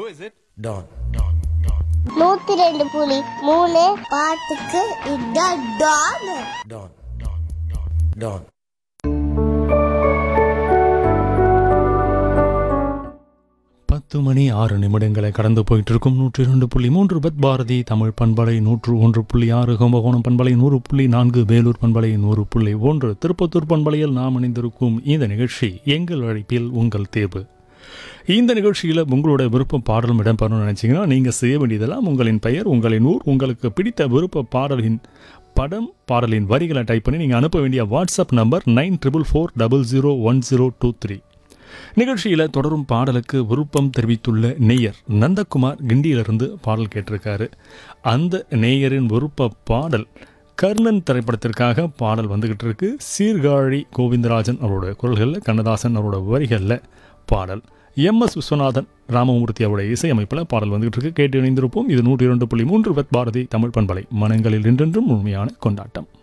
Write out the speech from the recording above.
is it? Don. நூத்தி ரெண்டு புலி மூணு பாட்டுக்கு இதான் டான் Don. Don. பத்து மணி ஆறு நிமிடங்களை கடந்து போயிட்டு இருக்கும் நூற்றி இரண்டு புள்ளி மூன்று பத் பாரதி தமிழ் பண்பலை நூற்று ஒன்று புள்ளி ஆறு கும்பகோணம் பண்பலை நூறு புள்ளி நான்கு வேலூர் பண்பலை நூறு புள்ளி ஒன்று திருப்பத்தூர் பண்பலையில் நாம் இணைந்திருக்கும் இந்த நிகழ்ச்சி எங்கள் அழைப்பில் உங்கள் தேர்வு இந்த நிகழ்ச்சியில் உங்களோட விருப்ப பாடலும் இடம்பெறணும்னு நினச்சிங்கன்னா நீங்கள் செய்ய வேண்டியதெல்லாம் உங்களின் பெயர் உங்களின் ஊர் உங்களுக்கு பிடித்த விருப்ப பாடலின் படம் பாடலின் வரிகளை டைப் பண்ணி நீங்கள் அனுப்ப வேண்டிய WhatsApp number nine triple four double zero one zero two three நிகழ்ச்சியில் தொடரும் பாடலுக்கு விருப்பம் தெரிவித்துள்ள நேயர் நந்தகுமார் கிண்டியிலிருந்து பாடல் கேட்டிருக்காரு அந்த நேயரின் விருப்ப பாடல் கர்ணன் திரைப்படத்திற்காக பாடல் வந்துகிட்டு இருக்கு சீர்காழி கோவிந்தராஜன் அவரோட குரல்களில் கண்ணதாசன் அவரோட வரிகளில் பாடல் எம் எஸ் விஸ்வநாதன் ராமமூர்த்தி அவருடைய இசையமைப்பில் பாடல் வந்துகிட்டு இருக்கு கேட்டு இணைந்திருப்போம் இது நூற்றி இரண்டு புள்ளி மூன்று வெத் பாரதி தமிழ் பண்பலை மனங்களில் என்றென்றும் உண்மையான கொண்டாட்டம்